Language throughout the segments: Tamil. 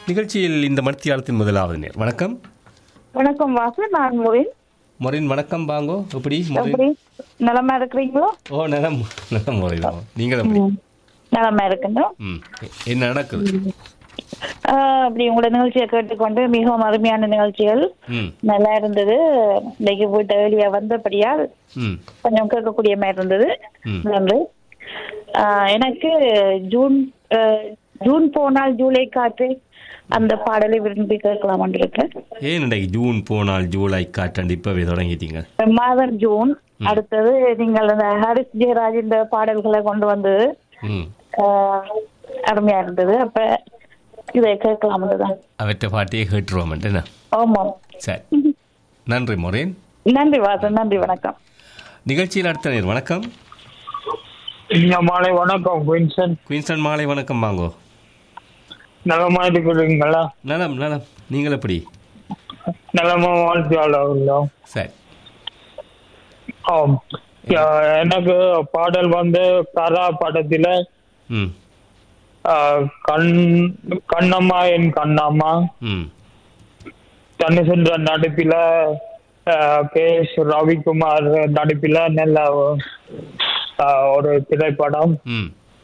நிகழ்ச்சியில் இந்த மத்தியாலத்தின் முதலாவது நேர் வணக்கம் வணக்கம் வாசு நான் முரின் மொரின் வணக்கம் பாங்கோ எப்படி மொரின் எப்படி நலமா இருக்கிறீங்களோ ஓ நலம் நலம் மொரின் நீங்கள் எப்படி நலமா இருக்கணும் ம் என்ன நடக்குது ஆஹ் அப்படி உங்களோட நிகழ்ச்சியை கேட்டுக்கொண்டு மிகவும் அருமையான நிகழ்ச்சிகள் ம் நல்லா இருந்தது இன்னைக்கு போயிட்டு வெளியே வந்தபடியால் ம் கொஞ்சம் கேட்கக்கூடிய மாதிரி இருந்தது ம். நன்றி ஆஹ் எனக்கு ஜூன் ஆஹ் ஜூன் போனால் ஜூலை காற்று அந்த பாடலை விரும்பி கேட்கலாம் இருக்கேன் ஏன் இன்றைக்கு ஜூன் போனால் ஜூலை காற்றாண்டு இப்பவே தொடங்கிட்டீங்க மாதம் ஜூன் அடுத்தது நீங்கள் அந்த ஹாரிஸ் ஜெயராஜின் பாடல்களை கொண்டு வந்து ம் ஆஹ் அருமையா இருந்தது அப்ப இதை கேட்கலாம் தான் அவற்றை பாட்டியே கேட்டுருவோம் என்ன ஆமாம் சரி நன்றி மொரேன் நன்றி வாசன் நன்றி வணக்கம் நிகழ்ச்சியில் அடுத்த நேர் வணக்கம் இங்க மாலை வணக்கம் குயின்சன் குயின்சன் மாலை வணக்கம் வாங்கோ நலமா இருக்கிறீங்களா நலம் நலம் நீங்கள் எப்படி நலமா வாழ்த்தியாளர்களோ சரி ஆம் யா- எனக்கு பாடல் வந்து கரா படத்துல ம் ஆ, கண் கண்ணம்மா என் கண்ணம்மா ம் தனிசென்ற நடிப்பில ஆ, கே எஸ் ரவிக்குமார் நடிப்பில நல்ல ஆ, ஒரு திரைப்படம் ம்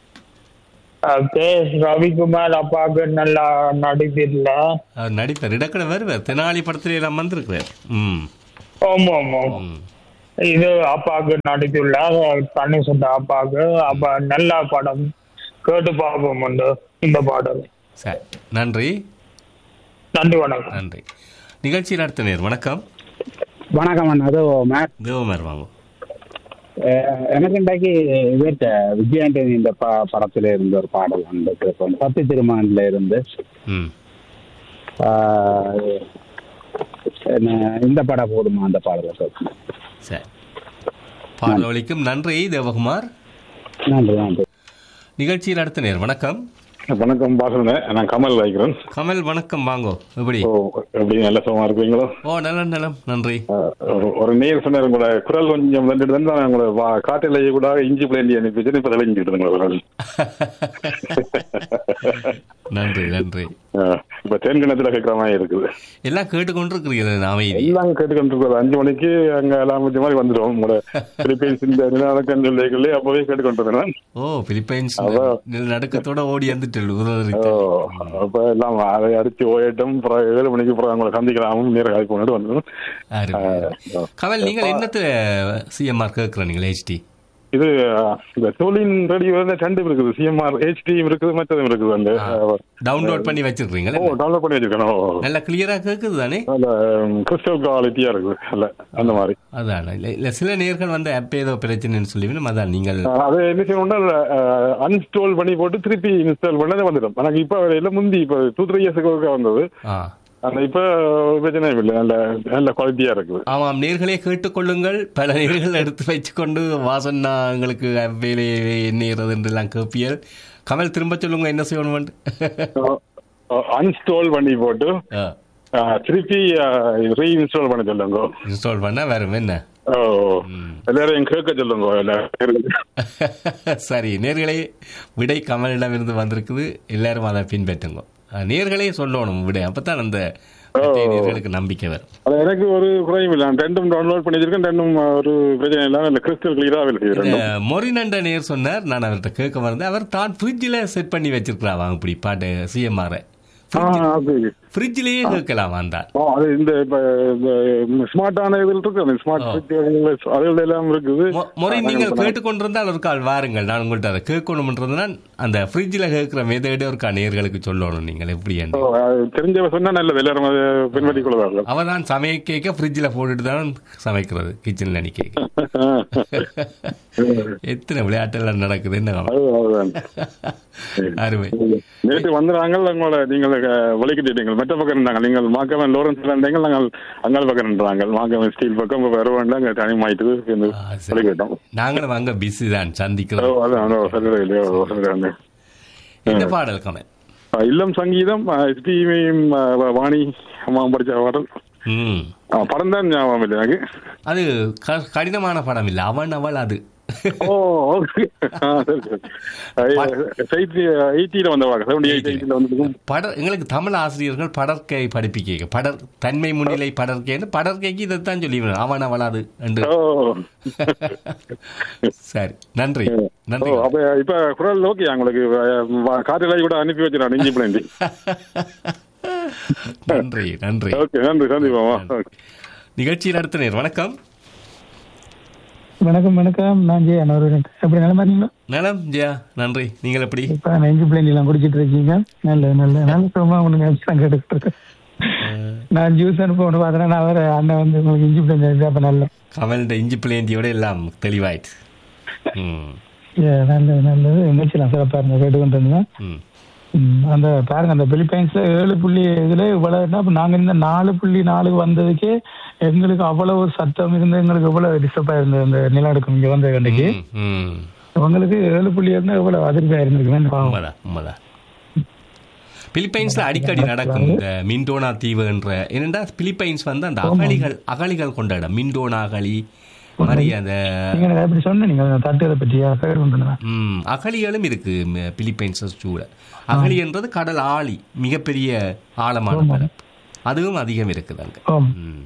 ஆ, கே எஸ் ரவிக்குமார் அப்பாவுக்கு நல்லா நடிப்பில்ல அவர் நடிப்பார் இடக்கடை வருவார் தெனாலி படத்துல எல்லாம் வந்திருக்கிறார் ம் ஆமா ஆமா ம் இது அப்பாவுக்கு நடித்துள்ளார் தண்ணி சொந்த அப்பாவுக்கு அப்ப நல்ல படம் கேட்டு பார்ப்போம் உண்டு இந்த பாடல் சரி நன்றி நன்றி வணக்கம் நன்றி நிகழ்ச்சியில் அடுத்த நேர் வணக்கம் வணக்கம் அண்ணா அது மேட் தேவமர் வாங்க எனக்கு இன்றைக்கு இவர்கிட்ட விஜயாண்டனி இந்த ப படத்துல இருந்த ஒரு பாடல் வந்து கேட்போம் பத்து திருமணத்துல இருந்து ம் ஆஹ், என்ன, இந்த படம் போதுமா அந்த பாடலை கேட்போம் சரி பாடல் ஒலிக்கும் நன்றி தேவகுமார் நன்றி நன்றி நிகழ்ச்சியில் அடுத்த நேர் வணக்கம் வணக்கம் பாசுங்க நான் கமல் வைக்கிறேன் கமல் வணக்கம் வாங்கோ எப்படி ஓ எப்படி நல்ல சுகமா இருக்கிறீங்களோ ஓ நலம் நலம் நன்றி அஹ், ஒரு- ஒரு நேர் சொன்னார் உங்களோட குரல் கொஞ்சம் வந்துட்டு தான் நான் உங்களை வா- காட்டிலேயே கூட இஞ்சி பிளேண்டி அனுப்பிச்சு இப்ப விளங்கிட்டு உங்களோட குரல் நன்றி நன்றி அஹ், இப்ப தென்கிணத்துல கேட்கிற மாதிரி இருக்குது எல்லாம் கேட்டுக்கொண்டிருக்கிறீர்கள் அமைதி எல்லாம் கேட்டுக்கிட்டு இருக்கிறது அஞ்சு மணிக்கு அங்க எல்லாம் முடிஞ்ச மாதிரி வந்துடும் உங்களோட பிலிப்பைன்ஸ் இந்த நிலநடுக்கம் சொல்லிகளே அப்பவே கேட்டுக்கொண்டிருந்தேன் ஓ பிலிப்பைன்ஸ் அதான். நடுக்கத்தோட ஓடி வந்துட்டு ஓ, உதவி அப்ப எல்லாம் அதை அடிச்சு ஓயட்டும் அப்புறம் ஏழு மணிக்கு அப்புறம் உங்களை சந்திக்கலாம் நேர காய்ப்பு கொண்டு வந்துடும் அஹ், கமல் நீங்கள் என்னத்து சிஎம்ஆர் கேட்குற நீங்கள் ஹெச்டி இது அஹ், இந்த டோலின் ரேடியோ ரெண்டு இருக்குது சிஎம்ஆர் ஹெச்டியும் இருக்குது மற்றதும் இருக்குது அந்த டவுன்லோட் பண்ணி வச்சிருக்கீங்களா ஓ டவுன்லோட் பண்ணி வச்சிருக்கேன் ஓ, நல்லா கிளியரா கேக்குது தானே நல்ல கிறிஸ்டல் குவாலிட்டியா இருக்குது அல்ல அந்த மாதிரி அதான் இல்ல இல்ல சில நேர்கள் வந்து ஆப் ஏதோ பிரச்சனைன்னு சொல்லி நம்ம அதான் நீங்கள் அஹ், அது என்ன செய்யணும்னா அன்ஸ்டால் பண்ணி போட்டு திருப்பி இன்ஸ்டால் பண்ணதே வந்துடும் எனக்கு இப்போ எல்லாம் முந்தி இப்போ டூ த்ரீ இயர்ஸுக்கு வந்தது ஆ அந்த இப்போ பிரச்சனை இல்லை நல்ல நல்ல குவாலிட்டியா இருக்குது ஆமாம் நேர்களே கேட்டுக்கொள்ளுங்கள் பல நேர்கள் எடுத்து வச்சுக்கொண்டு வாசன்னா எங்களுக்கு வேலையை என்னறது என்றெல்லாம் கேப்பியல் கமல் திரும்ப சொல்லுங்க என்ன செய்யணும் அன்ஸ்டால் பண்ணி போட்டு அஹ், திருப்பி ரீஇன்ஸ்டால் பண்ண சொல்லுங்க இன்ஸ்டால் பண்ணா வரும் என்ன ஓ எல்லாரையும் கேட்க சொல்லுங்க எல்லாரும் சரி நேர்களே விடை கமலிடமிருந்து வந்திருக்குது எல்லாரும் அதை பின்பற்றுங்க அஹ், நேர்களே சொல்லணும் விடை அப்பதான் அந்த மற்ற நேர்களுக்கு நம்பிக்கை வரும் அது எனக்கு ஒரு குறையும் இல்லை நான் ரெண்டும் டவுன்லோட் பண்ணி வச்சிருக்கேன் ரெண்டும் ஒரு பிரச்சனை இல்லாம இல்ல கிறிஸ்டல் கிளியரா வேலை செய்யுது ரெண்டும் இந்த மொரினண்ட நேர் சொன்னார் நான் அவர்கிட்ட கேட்க மறந்தேன் அவர் தான் ஃப்ரிட்ஜில் செட் பண்ணி வச்சிருக்கிறான் இப்படி பாட்டு சிஎம்ஆர் ஆ, அது ஃப்ரிட்ஜிலேயே கேட்கலாம் வந்தான் ஆ, அது இந்த இப்ப இந்த ஸ்மார்ட்டான இதில் இருக்கு அந்த ஸ்மார்ட் அதுல எல்லாம் இருக்குது மொ- முறை நீங்கள் கேட்டுக்கொண்டிருந்தால் ஒரு கால் வாருங்கள் நான் உங்கள்கிட்ட அதை கேட்கணும்ன்றதுனா அந்த ஃப்ரிட்ஜில் கேட்குற மெதேடே ஒரு கால் நேர்களுக்கு சொல்லணும் நீங்கள் எப்படி என்று ஓ, அது தெரிஞ்சவ சொன்னா நல்லது எல்லாரும் அதை பின்பற்றி கொள்வார்கள் அவ தான் சமைக்க ஃப்ரிட்ஜில் போட்டுட்டு தான் சமைக்கிறது கிச்சனில் நிற்க எத்தனை விளையாட்டெல்லாம் நடக்குது என்ன அது அதுதான். அருமை நேற்று வந்தாங்க உங்களோட நீங்கள் வலிக்கிட்டீங்க மற்ற பக்கம் இருந்தாங்க நீங்கள் மாக்கவன் லோரன்ஸ் இருந்தாங்க நாங்கள் அங்கால பக்கம் இருந்தாங்க மாக்கவன் ஸ்டீல் பக்கம் இப்போ வர வேண்டாம் அங்கே டைம் ஆயிட்டு ஆ, சரி. வலிக்கிட்டோம் நாங்களும் அங்க பிஸி தான் ஓ சந்திக்கிறோம் அதான் சொல்லவே இல்லையோ சொல்லுறாங்க இந்த பாடல் கமல் இல்லம் சங்கீதம் எஸ்பியும் வாணி அம்மா படிச்ச பாடல் ம் ஆ, படம் தான் ஞாபகம் இல்லை எனக்கு அது க- கடினமான படம் இல்லை அவன் அவள் அது ஓ ஓகே ஆ, சரி, சரி. செய்தி எயிட்டியில வந்தவாங்க செவன்டி எயிட் எயிட்டில வந்து படர் எங்களுக்கு தமிழ் ஆசிரியர்கள் படற்கை படிப்பிக்க படர் தன்மை முன்னிலை படற்கைன்னு படற்கைக்கு இதைத்தான் சொல்லி அவன வளாது என்று ஓ சரி நன்றி நன்றி ஓ, அப்ப இப்ப குரல் ஓகே உங்களுக்கு காற்றிலை கூட அனுப்பி வச்சு நான் இஞ்சி பிளேண்டி நன்றி நன்றி ஓகே நன்றி சந்திப்போம் ஓகே நிகழ்ச்சியில் அடுத்த நேர் வணக்கம் வணக்கம் வணக்கம் நான் ஜெயா நவரன் எப்படி நல்லா இருக்கீங்களா நலம் ஜெயா நன்றி நீங்கள் எப்படி இப்ப நெஞ்சு பிள்ளைங்க எல்லாம் குடிச்சிட்டு இருக்கீங்க நல்ல நல்ல நல்ல சும்மா ஒண்ணு தான் கேட்டுட்டு இருக்கேன் நான் ஜூஸ் அனுப்ப ஒன்று பார்த்தேன்னா நான் வேற அண்ணன் வந்து உங்களுக்கு இஞ்சி பிள்ளைங்க அப்ப நல்ல கமல்ட இஞ்சி பிளேந்தியோட எல்லாம் தெளிவாயிட்டு ம் ஏ, நல்லது நல்லது நிகழ்ச்சியெல்லாம் சிறப்பா இருந்த கேட்டுக்கொண்டு இருந்தேன் ம் ம், அந்த பாருங்க அந்த பிலிப்பைன்ஸ்ல ஏழு புள்ளி இதுல இவ்வளவு அப்ப நாங்க இந்த நாலு புள்ளி நாலுக்கு வந்ததுக்கே எங்களுக்கு அவ்வளவு சத்தம் இருந்து எங்களுக்கு எவ்வளவு டிஸ்டர்பா இருந்தது அந்த நிலநடுக்கம் இங்க வந்த கண்டிக்கு ம், ம் உங்களுக்கு ஏழு புள்ளி இருந்தா எவ்வளவு அதிர்ச்சியா இருந்திருக்குமே பாவம் உண்மைதான் உண்மைதான் பிலிப்பைன்ஸ்ல அடிக்கடி நடக்கும் இந்த மிண்டோனா தீவுன்ற என்னடா பிலிப்பைன்ஸ் வந்து அந்த அகழிகள் அகழிகள் கொண்ட இடம் மிண்டோனா அகழி மாதிரி அந்த நீங்க எனக்கு எப்படி சொன்ன நீங்க அந்த தட்டுகளை பற்றியா பேர் கொண்டு ம், அகழிகளும் இருக்கு ம- பிலிப்பைன்ஸ் சூழ அகழி என்றது கடல் ஆழி மிகப்பெரிய ஆழமான கடல் அதுவும் அதிகம் இருக்குது அங்க ஆம் ம்.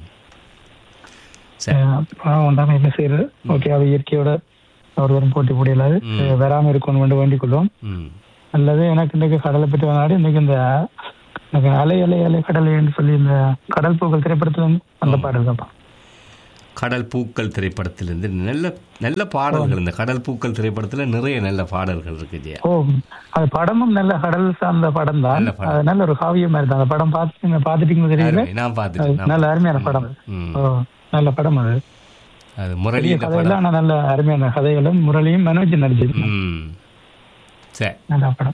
சரி பாவம் உண்டாம என்ன செய்யறது ஓகே அது இயற்கையோட ஒருவரும் போட்டி போடியலாது வராம இருக்கணும் வேண்டு வேண்டிக் கொள்வோம் ம் அல்லது எனக்கு இன்னைக்கு கடலை பற்றி வந்தாடி இன்னைக்கு இந்த எனக்கு அலை அலை அலை கடலைன்னு சொல்லி இந்த கடல் பூக்கள் திரைப்படத்துல இருந்து அந்த பாடல் தான்ப்பா கடல் பூக்கள் திரைப்படத்திலிருந்து நல்ல நல்ல பாடல்கள் இந்த கடல் பூக்கள் திரைப்படத்துல நிறைய நல்ல பாடல்கள் இருக்கு ஜெயா ஓ அது படமும் நல்ல கடல் சார்ந்த படம் தான் நல்ல படம். அது நல்ல ஒரு காவியம் மாதிரி தான் அந்த படம் பார்த்து பார்த்துட்டீங்க தெரியல அருமை. நான் பார்த்துட்டேன் நான் நல்ல அருமையான படம் அது. ம். ஓ நல்ல படம் அது அது பெரிய முரளியின் படம் கதையெல்லாம் ஆனா நல்ல அருமையான கதைகளும் முரளியும் மனோஜ் நடிச்சிருக்கு ம் சரி நல்ல படம்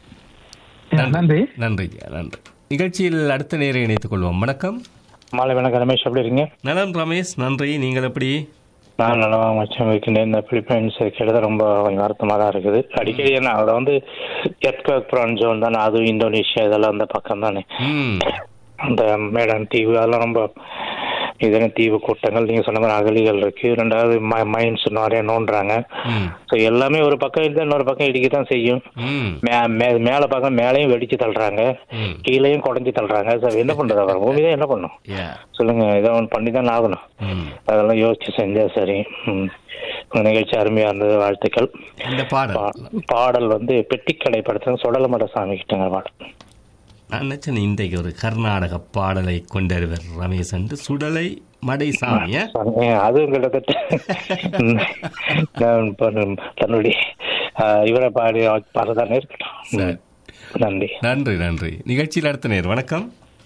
நன்றி நன்றி ஜெயா நன்றி நிகழ்ச்சியில் அடுத்த நேரம் இணைத்துக் கொள்வோம் வணக்கம் மாலை வணக்கம் ரமேஷ் எப்படி இருக்கீங்க நலம் ரமேஷ் நன்றி நீங்கள் எப்படி நான் நல்லவா மச்சம் வைக்கின்றேன் இந்த பிலிப்பைன்ஸ் கிட்ட ரொம்ப கொஞ்சம் வருத்தமாக தான் இருக்குது அடிக்கடி என்ன அதில் வந்து எத்கோக் ப்ரான் ஜோன் தானே அதுவும் இந்தோனேஷியா இதெல்லாம் அந்த பக்கம் தானே ம் அந்த மேடான் தீவு அதெல்லாம் ரொம்ப இதெல்லாம் தீவு கூட்டங்கள் நீங்கள் சொன்ன மாதிரி அகலிகள் இருக்கு ரெண்டாவது மைன்ஸ் நிறைய நோண்டுறாங்க ம் ஸோ எல்லாமே ஒரு பக்கம் இருந்தால் இன்னொரு பக்கம் இடிக்க தான் செய்யும் ம் மே மே- மேலே பக்கம் மேலேயும் வெடிச்சு தள்ளுறாங்க ம் கீழேயும் குடஞ்சி தள்ளுறாங்க சார் என்ன பண்ணுறது அப்புறம் பூமி தான் என்ன பண்ணும் யா சொல்லுங்க இதை ஒன்று பண்ணி தான் ஆகணும் ம் அதெல்லாம் யோசிச்சு செஞ்சா சரி ம். உங்க நிகழ்ச்சி அருமையா இருந்தது வாழ்த்துக்கள் இந்த பாடல் பா- பாடல் வந்து பெட்டிக்கடை படத்துல சுடலமட சாமி கிட்டங்க பாடல் நான் நினைச்சேன் இன்றைக்கு ஒரு கர்நாடக பாடலை கொண்டவர் ரமேஷ் என்று சுடலை மடை சாமிய ஏன், அதுவும் கிட்டத்தட்ட ம், நான் பண்ண- தன்னுடைய ஆஹ், இவரை பாடி பாடுறதானே இருக்கட்டும் சரி. ம். நன்றி நன்றி நன்றி நிகழ்ச்சியில் அடுத்த நேர் வணக்கம்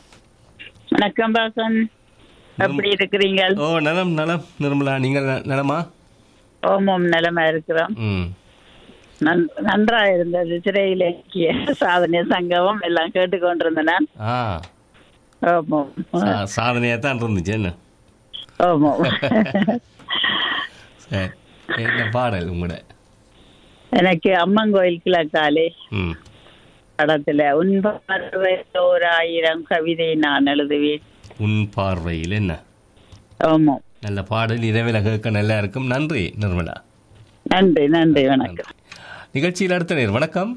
வணக்கம் பாசன் எப்படி இருக்கிறீங்க ஓ நலம் நலம் நிர்மலா நீங்கள் ந- நலமா ஓமம் நிலைமை இருக்கிறோம் ம் நன்- நன்றா இருந்தது சிறை இலக்கிய சாதனை சங்கமம் எல்லாம் கேட்டுக்கொண்டிருந்தேன் நான் ஆ ஓமம் சா- சாதனையா தான் இருந்துச்சு என்ன ஓமம் சரி என்ன பாடல் உங்களோட எனக்கு அம்மன் கோயில் கிழக்காலே ம் படத்துல உன் பார்வையில் ஓர் ஆயிரம் கவிதை நான் எழுதுவேன் உன் பார்வையில் என்ன ஆமாம் நல்ல பாடல் இரவில் கேட்க நல்லா இருக்கும் நன்றி நிர்மலா நன்றி நன்றி வணக்கம் நிகழ்ச்சியில் அடுத்த நேர் வணக்கம்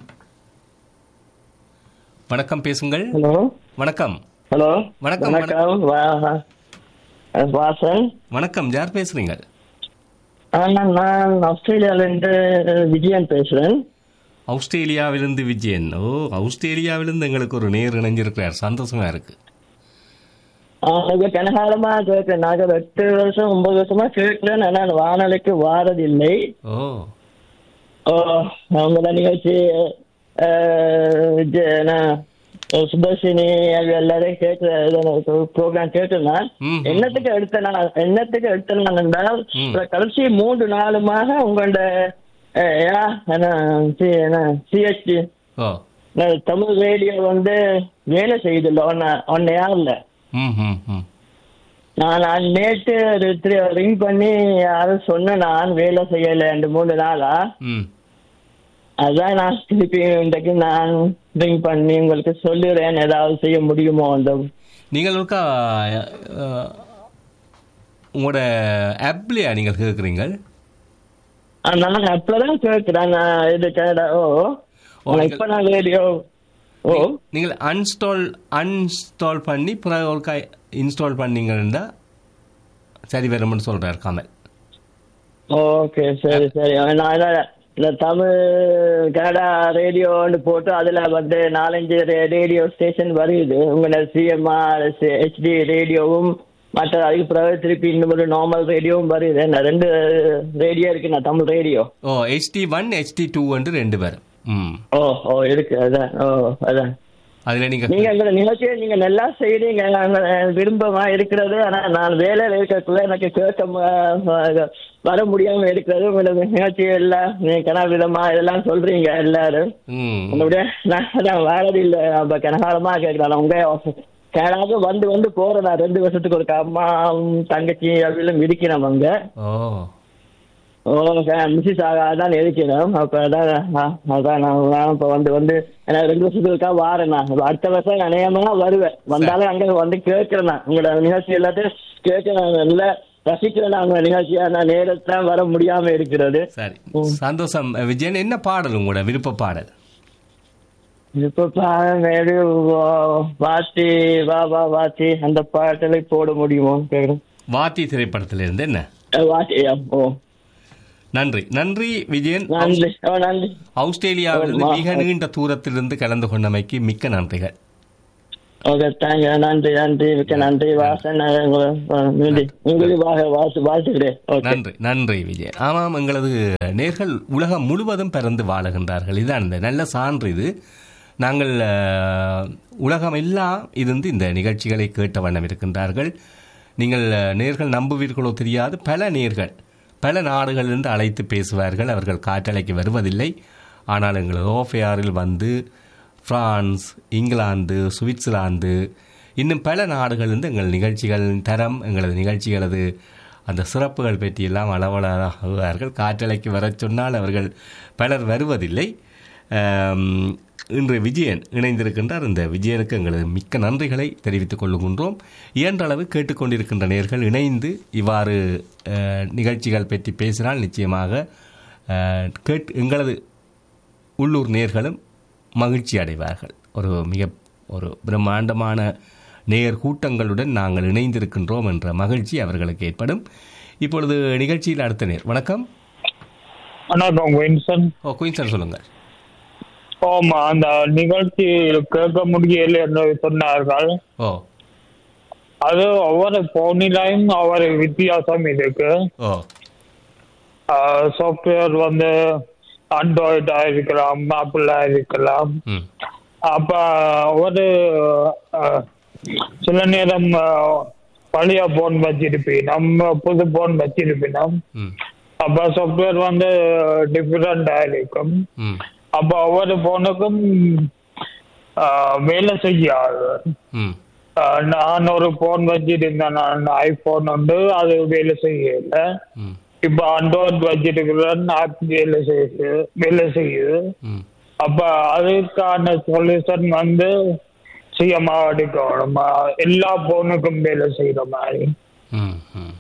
வணக்கம் பேசுங்கள் ஹலோ வணக்கம் ஹலோ வணக்கம், வணக்கம் வா- அஹ் வாசன் வணக்கம் யார் பேசுறீங்க ஆ, நான் நான் ஆஸ்திரேலியால இருந்து விஜயன் பேசுறேன் ஆஸ்திரேலியாவிலிருந்து விஜயன் ஓ ஆஸ்திரேலியாவிலிருந்து எங்களுக்கு ஒரு நேர் இணைஞ்சிருக்கிறார் சந்தோஷமா இருக்கு ஆ, நாங்க கனகாலமா கேட்கிறேன் நாங்க ஒரு எட்டு வருஷம் ஒன்பது வருஷமா கேட்கிறேன் ஆனா நான் வானொலிக்கு வாரதில்லை ஓ ஓ அவங்கள நிகழ்ச்சி அஹ், விஜய், நான் சுதர்ஷினி அது எல்லாரையும் கேட்கிற ப்ரோக்ராம் கேட்டிருந்தேன் ம். என்னத்துக்கு எடுத்தேன் நான் என்னத்துக்கு எடுத்தேன் நான் என்றால் இந்த கடைசி மூன்று நாளுமாக உங்களோட அஹ், யா, என்ன சி- என்ன சிஹெச்டி ஓ தமிழ் ரேடியோ வந்து வேலை செய்யுதில்ல ஒன்ன ஒன் ஏர்ல ம் ம் ம் நான் நான் நேற்று ரிங் பண்ணி யாரும் சொன்னேன் நான் வேலை செய்யல ரெண்டு மூணு நாளா ம் அதான் நான் திருப்பி இன்றைக்கு நான் ரிங் பண்ணி உங்களுக்கு சொல்லுறேன் ஏதாவது செய்ய முடியுமோ அந்த நீங்கள் ஒருக்கா அஹ், உங்களோட ஆப்லையா நீங்கள் கேட்குறீங்க ஆ, நான் அப்பதான் கேட்கிறேன் நான் இது கேட ஓ ஆனா இப்ப நான் ரேடியோ ஓ நீங்கள் அன்ஸ்டால் அன்ஸ்டால் பண்ணி பிறகு ஒருக்கா இன்ஸ்டால் பண்ணீங்கன்னா சரி வரும்னு சொல்றார் கமல் ஓகே சரி சரி நான் என்ன- இந்த தமிழ் கனடா ரேடியோன்னு போட்டு அதுல வந்து நாலஞ்சு ரே- ரேடியோ ஸ்டேஷன் வருது உங்களோட சிஎம்ஆர் ஹெச்டி ரேடியோவும் மற்ற அதுக்கு பிறகு திருப்பி இன்னும் ஒரு நார்மல் ரேடியோவும் வருது என்ன ரெண்டு ரேடியோ இருக்கு நான் தமிழ் ரேடியோ ஓ ஹெச்டி ஒன் ஹெச்டி டூ வந்து ரெண்டு பேரும் ம் ஓ ஓ இருக்கு அதான் ஓ அதான் அதில் நீங்கள் நீங்க எங்க நிகழ்ச்சியை நீங்க நல்லா செய்றீங்க நாங்க விருப்பமா இருக்கிறது ஆனா நான் வேலையில இருக்கக்குள்ள எனக்கு கேட்க ம- வர முடியாம இருக்கிறது உங்களோட நிகழ்ச்சி எல்லாம் நீங்க கன விதமா இதெல்லாம் சொல்றீங்க எல்லாரும் ம் உங்களுடைய நான் அதான் வரது இல்ல அப்ப கனகாலமா கேட்கிறேன் உங்க கேடாக வந்து வந்து போறேன் நான் ரெண்டு வருஷத்துக்கு ஒரு அம்மா தங்கச்சி அப்படிலாம் இருக்கிறோம் அங்க ஓ ஓ மிஸ்ஸஸ் அதான் இருக்கிறோம் அப்ப அதான் ஆ, அதான் நான் நான் இப்ப வந்து வந்து எனக்கு ரெண்டு வருஷத்துக்கா வாரேன் நான் அப்ப அடுத்த வருஷம் அநேகமா வருவேன் வந்தாலும் அங்க வந்து கேட்கிறேன் நான் உங்களோட நிகழ்ச்சி எல்லாத்தையும் கேட்க நான் நல்லா ரசிக்கிறேன் நான் உங்க நிகழ்ச்சியா நான் நேரத்தான் வர முடியாம இருக்கிறது சரி சந்தோஷம் விஜயன் என்ன பாடல் உங்களோட விருப்ப பாடல் இப்ப பாரு வாத்தி வா வா வாத்தி அந்த பாட்டலை போட முடியுமோ கேக்குறேன் வாத்தி திரைப்படத்திலிருந்து என்ன அஹ் வாத்தி ஆ, ஓ நன்றி நன்றி விஜயன் நன்றி ஓ நன்றி ஆஸ்திரேலியாவிலிருந்து ஆமா. மிக நீண்ட தூரத்திலிருந்து கலந்து கொண்டமைக்கு மிக்க நன்றிகள் ஓகே தேங்க்யூ நன்றி நன்றி மிக்க நன்றி வாசன் நன்றி உங்களுக்கு வா- வாழ்த்து வாழ்த்துக்கிறேன் ஓகே நன்றி நன்றி விஜய் ஆமாம் எங்களது நேர்கள் உலகம் முழுவதும் பிறந்து வாழுகின்றார்கள் இதுதான் இந்த நல்ல சான்று இது நாங்கள் அஹ், உலகம் எல்லாம் இருந்து இந்த நிகழ்ச்சிகளை கேட்ட வண்ணம் இருக்கின்றார்கள் நீங்கள் அஹ், நேர்கள் நம்புவீர்களோ தெரியாது பல நேர்கள் பல நாடுகளிலிருந்து அழைத்து பேசுவார்கள் அவர்கள் காற்றலைக்கு வருவதில்லை ஆனால் எங்களது ஓஃபேயாரில் வந்து பிரான்ஸ் இங்கிலாந்து சுவிட்சர்லாந்து இன்னும் பல நாடுகளிலிருந்து எங்கள் நிகழ்ச்சிகளின் தரம் எங்களது நிகழ்ச்சிகளது அந்த சிறப்புகள் பற்றியெல்லாம் அளவலாகுவார்கள் காற்றலைக்கு வரச் சொன்னால் அவர்கள் பலர் வருவதில்லை ஆம், இன்று விஜயன் இணைந்திருக்கின்றார் இந்த விஜயனுக்கு எங்களது மிக்க நன்றிகளை தெரிவித்துக் கொள்ளுகின்றோம் இயன்றளவு கேட்டுக்கொண்டிருக்கின்ற நேர்கள் இணைந்து இவ்வாறு அஹ், நிகழ்ச்சிகள் பற்றி பேசினால் நிச்சயமாக அஹ், கேட் எங்களது உள்ளூர் நேர்களும் மகிழ்ச்சி அடைவார்கள் ஒரு மிக ஒரு பிரம்மாண்டமான நேர் கூட்டங்களுடன் நாங்கள் இணைந்திருக்கின்றோம் என்ற மகிழ்ச்சி அவர்களுக்கு ஏற்படும் இப்பொழுது நிகழ்ச்சியில் அடுத்த நேர் வணக்கம் வணக்கம் வின்சன் ஓ குயின்சன் சொல்லுங்கள் ஆமா அந்த நிகழ்ச்சி கேட்க முடியல என்று சொன்னார்கள் ஓ அது ஒவ்வொரு போனிலையும் ஒவ்வொரு வித்தியாசம் இருக்கு ஓ சாஃப்ட்வேர் வந்து ஆண்ட்ராய்டா இருக்கலாம் ஆப்பிளா இருக்கலாம் ம் அப்ப ஒரு அஹ், சில நேரம் அஹ், பழைய போன் வச்சிருப்பேன் நம்ம புது போன் வச்சிருப்பினோம் ம் அப்ப சாஃப்ட்வேர் வந்து டிஃபரெண்டா இருக்கும் ம் அப்ப ஒவ்வொரு போனுக்கும் அஹ், வேலை செய்யாது ம் அஹ், நான் ஒரு போன் வச்சிருந்தேன் நான் ஐபோன் உண்டு அது வேலை செய்யல ம் இப்ப ஆண்ட்ராய்ட் வச்சிருக்கிறேன் ஆப் வேலை செய்யுது வேலை செய்யுது ம் அப்ப அதுக்கான சொல்யூஷன் வந்து சுயமா எடுக்கணும் அஹ், எல்லா போனுக்கும் வேலை செய்யற மாதிரி ம் ம்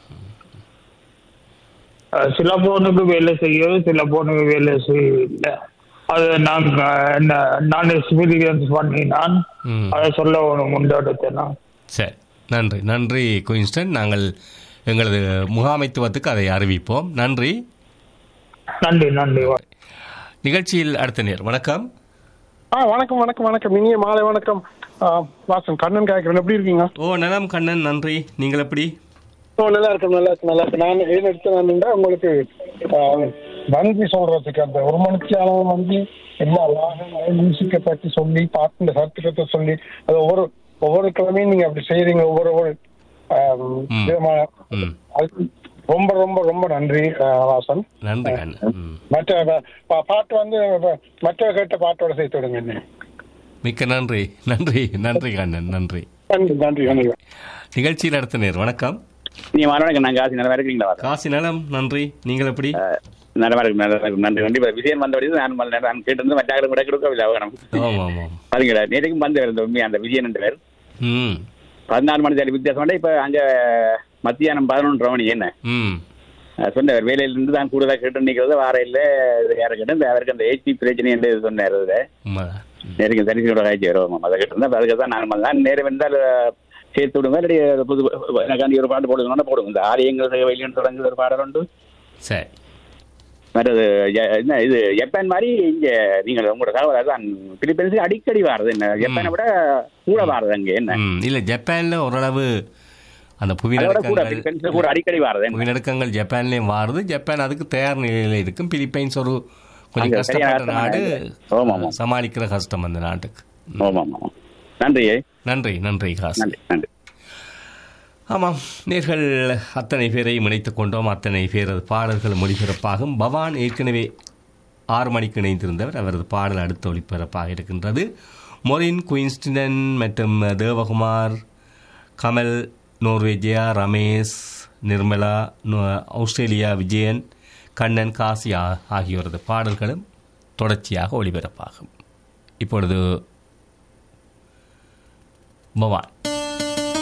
அஹ், சில போனுக்கு வேலை செய்யுது சில போனுக்கு வேலை செய்யல அது நான் என்ன நான் எக்ஸ்பீரியன்ஸ் பண்ணி நான் ம் அதை சொல்ல ஒரு முன்னெடுத்தேன் சரி நன்றி நன்றி குயின்ஸ்டன் நாங்கள் எங்களது முகாமைத்துவத்துக்கு அதை அறிவிப்போம் நன்றி நன்றி நன்றி நிகழ்ச்சியில் அடுத்த நேர் வணக்கம் ஆ வணக்கம் வணக்கம் வணக்கம் இனிய மாலை வணக்கம் ஆ, வாசன் கண்ணன் காய்க்கிறேன் எப்படி இருக்கீங்க ஓ நலம் கண்ணன் நன்றி நீங்கள் எப்படி ஓ நல்லா இருக்கும் நல்லா இருக்கு நல்லா இருக்கு நான் ஏன் எடுத்து வந்தீங்கன்னா உங்களுக்கு ஆ, நன்றி சொல்றதுக்கு அந்த ஒரு மணிக்கு அளவு வந்து எல்லா வாகனங்களும் மியூசிக்கை பற்றி சொல்லி பாட்டு சர்டிஃபிகேட்டை சொல்லி அது ஒவ்வொரு ஒவ்வொரு கிழமையும் நீங்க அப்படி செய்றீங்க ஒவ்வொரு ஒவ்வொரு ஆம், ம். விதமான ம் அதுக்கு ரொம்ப ரொம்ப ரொம்ப நன்றி ஆ, வாசன் நன்றி கண்ணன் ம் மற்ற பா- பாட்டு வந்து மற்ற கேட்ட பாட்டோட சேர்த்து விடுங்க என்ன மிக்க நன்றி நன்றி நன்றி கண்ணன் நன்றி நன்றி நன்றி நன்றி நிகழ்ச்சியில் அடுத்த நேர் வணக்கம் நீங்க வணக்கம் நான் காசி நல்லா இருக்கீங்களா காசி நலம் நன்றி நீங்கள் எப்படி நல்லா இருக்கு நல்லா இருக்கு நன்றி நன்றி இப்ப விஜயன் வந்தபடி நான் மல்ல- நான் கேட்டிருந்து மற்ற கூட கொடுக்கவில்லை அவகனம் ஆமாம் ஆமாம் பாருங்களா நேற்றுக்கும் வந்து இந்த உண்மை அந்த விஜயன் என்ற பேர் ம் பதினாலு மணி தேதி வித்தியாசம் இப்ப அங்க மத்தியானம் பதினொன்று மணி என்ன ம் அஹ் சொன்னார் வேலையிலிருந்து தான் கூடுதலாக கேட்டு நிற்கிறது வார இல்லை யாரை கேட்டு இந்த அவருக்கு அந்த ஏசி பிரச்சனை என்று சொன்னார் அதுல உண்மைதான் நேருக்கு தரிசியோட காய்ச்சி வரும் அதை கேட்டு இருந்தால் அதுக்கு தான் நான் தான் நேரம் இருந்தால் சேர்த்து விடுங்க இல்லாட்டி அது புது எனக்காண்டி ஒரு பாட்டு போடுங்கன்னா போடுங்க இந்த ஆலயங்கள் சேவையிலும் தொடங்குது ஒரு பாடல் உண்டு சரி மற்றது ஜ- என்ன இது ஜப்பான் மாதிரி இங்க நீங்கள் உங்களோட தகவல் அதான் பிலிப்பைன்ஸுக்கு அடிக்கடி வாருது என்ன ஜப்பானை விட கூட வாருது அங்க என்ன ம் இல்லை ஜப்பானில் ஓரளவு அந்த அதை விட கூட புவிநடுக்கங்கள் பிலிப்பைன்ஸ்ல கூட அடிக்கடி வாருது என்ன புவிநடுக்கங்கள் ஜப்பான்லேயும் வாருது ஜப்பான் அதுக்கு தயார் நிலையில் இருக்கும் பிலிப்பைன்ஸ் ஒரு கொஞ்சம் அங்க சரியான கஷ்டப்பட்ட நாடு கஷ்டமான ஆமா, ஆமா. சமாளிக்கிற கஷ்டம் அந்த நாட்டுக்கு ஆமாம் ஆமாம் நன்றி நன்றி நன்றி காசு நன்றி நன்றி ஆமாம் நேர்கள் அத்தனை பேரையும் இணைத்துக் கொண்டோம் அத்தனை பேரது பாடல்கள் மொழிபெறப்பாகும் பவான் ஏற்கனவே ஆறு மணிக்கு இணைந்திருந்தவர் அவரது பாடல் அடுத்த ஒளிபரப்பாக இருக்கின்றது மொரின் குயின்ஸ்டன் மற்றும் தேவகுமார் கமல் நோர்வேஜியா ரமேஷ் நிர்மலா நோ- ஆஸ்திரேலியா விஜயன் கண்ணன் காசி ஆ- ஆகியோரது பாடல்களும் தொடர்ச்சியாக ஒளிபரப்பாகும் இப்பொழுது பவான்